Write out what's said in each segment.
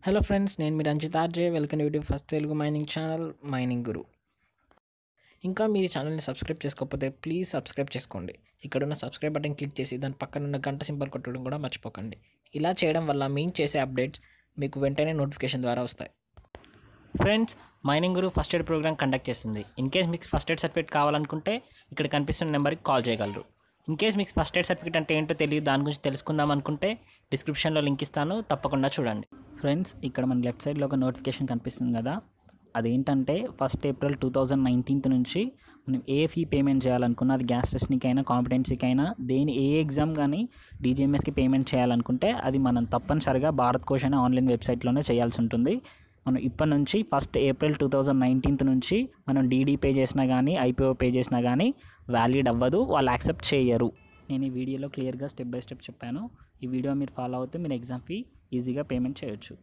hello friends నేను మీ Ranjith RJ welcome YouTube first Telugu mining channel mining guru ఇంకా మీరు ఈ ఛానల్ని సబ్స్క్రైబ్ చేసుకోకపోతే ప్లీజ్ సబ్స్క్రైబ్ చేసుకోండి ఇక్కడ ఉన్న సబ్స్క్రైబ్ బటన్ క్లిక్ చేసి దాని పక్కన ఉన్న గంట సింబల్ కొట్టడం కూడా మర్చిపోకండి ఇలా చేయడం వల్ల మేము చేసే అప్డేట్స్ మీకు వెంటనే నోటిఫికేషన్ ద్వారా వస్తాయి friends mining guru first aid program conduct చేస్తుంది ఇన్ కేస్ మీకు ఫస్ట్ ఎయిడ్ సర్టిఫికేట్ కావాలనుకుంటే ఇక్కడ కనిపిస్తున్న నెంబర్కి కాల్ చేయగలరు ఇన్ కేస్ మీకు ఫస్ట్ ఎయిడ్ సర్టిఫికేట్ అంటే ఏంటో తెలియదు దాని గురించి తెలుసుకుందాం అనుకుంటే డిస్క్రిప్షన్లో లింక్ ఇస్తాను తప్పకుండా చూడండి ఫ్రెండ్స్ ఇక్కడ మన లెఫ్ట్ సైడ్లో ఒక నోటిఫికేషన్ కనిపిస్తుంది కదా అదేంటంటే first April two thousand nineteenth నుంచి మనం ఏ ఫీ పేమెంట్ చేయాలనుకున్నా అది గ్యాస్ టెస్ట్కి అయినా కాంపిటెన్సీకి అయినా దేని ఏ ఎగ్జామ్ కానీ డీజీఎంఎస్కి పేమెంట్ చేయాలనుకుంటే అది మనం తప్పనిసరిగా భారత్ కోష్ అనే ఆన్లైన్ వెబ్సైట్లోనే చేయాల్సి ఉంటుంది మనం ఇప్పటి నుంచి first April two thousand nineteenth నుంచి మనం డీడీ పే చేసినా కానీ ఐపీఓ పే చేసినా కానీ వ్యాలిడ్ అవ్వదు వాళ్ళు యాక్సెప్ట్ చేయరు నేను ఈ వీడియోలో క్లియర్గా స్టెప్ బై స్టెప్ చెప్పాను ఈ వీడియో మీరు ఫాలో అవుతూ మీరు ఎగ్జామ్ ఫీ ఈజీగా పేమెంట్ చేయొచ్చు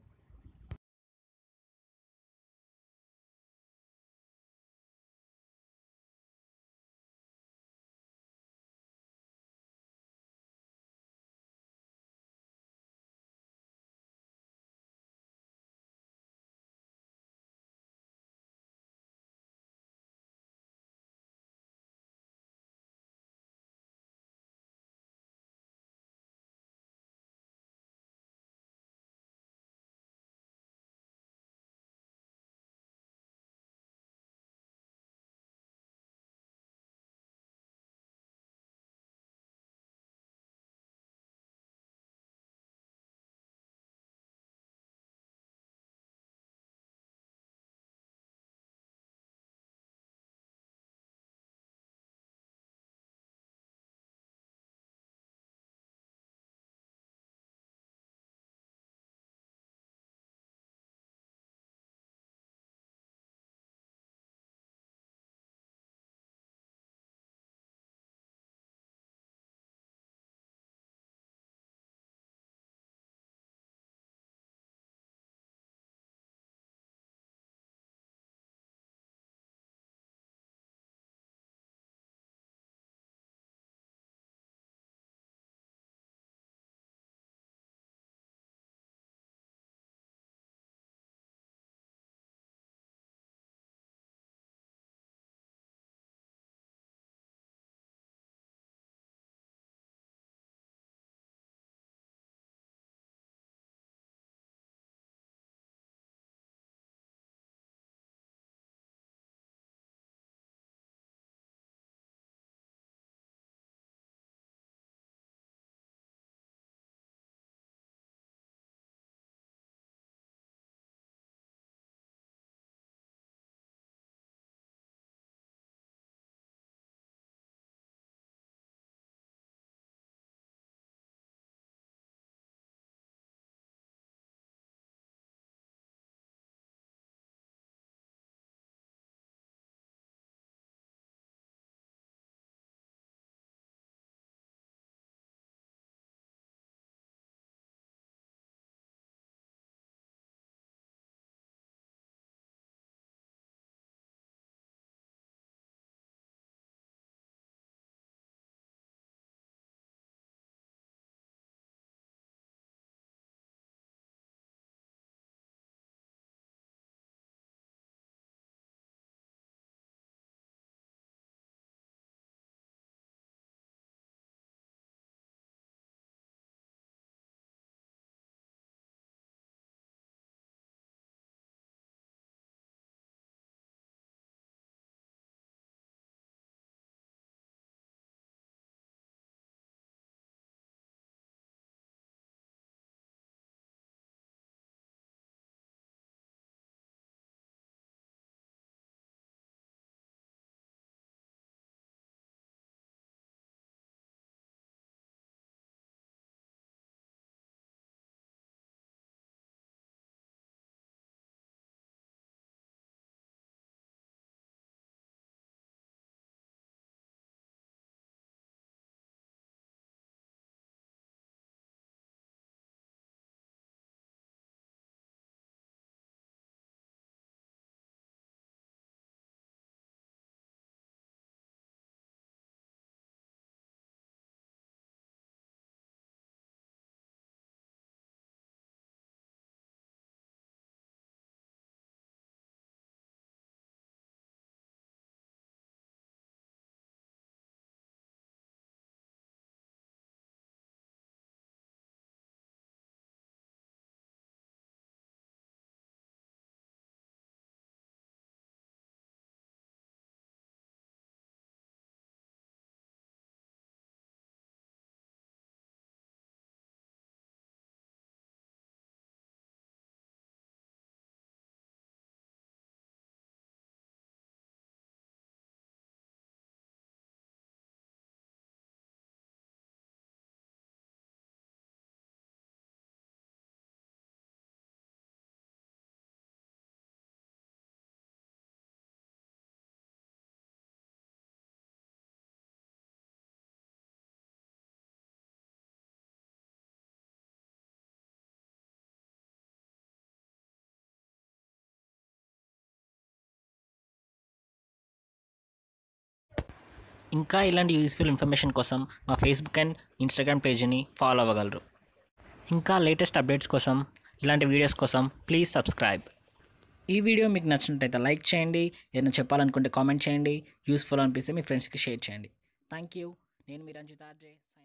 ఇంకా ఇలాంటి యూస్ఫుల్ ఇన్ఫర్మేషన్ కోసం మా ఫేస్బుక్ అండ్ ఇన్స్టాగ్రామ్ పేజీని ఫాలో అవ్వగలరు ఇంకా లేటెస్ట్ అప్డేట్స్ కోసం ఇలాంటి వీడియోస్ కోసం ప్లీజ్ సబ్స్క్రైబ్ ఈ వీడియో మీకు నచ్చినట్టయితే లైక్ చేయండి ఏదైనా చెప్పాలనుకుంటే కామెంట్ చేయండి యూస్ఫుల్ అనిపిస్తే మీ ఫ్రెండ్స్కి షేర్ చేయండి థ్యాంక్ యూ నేను మీ రంజిత్ ఆర్జే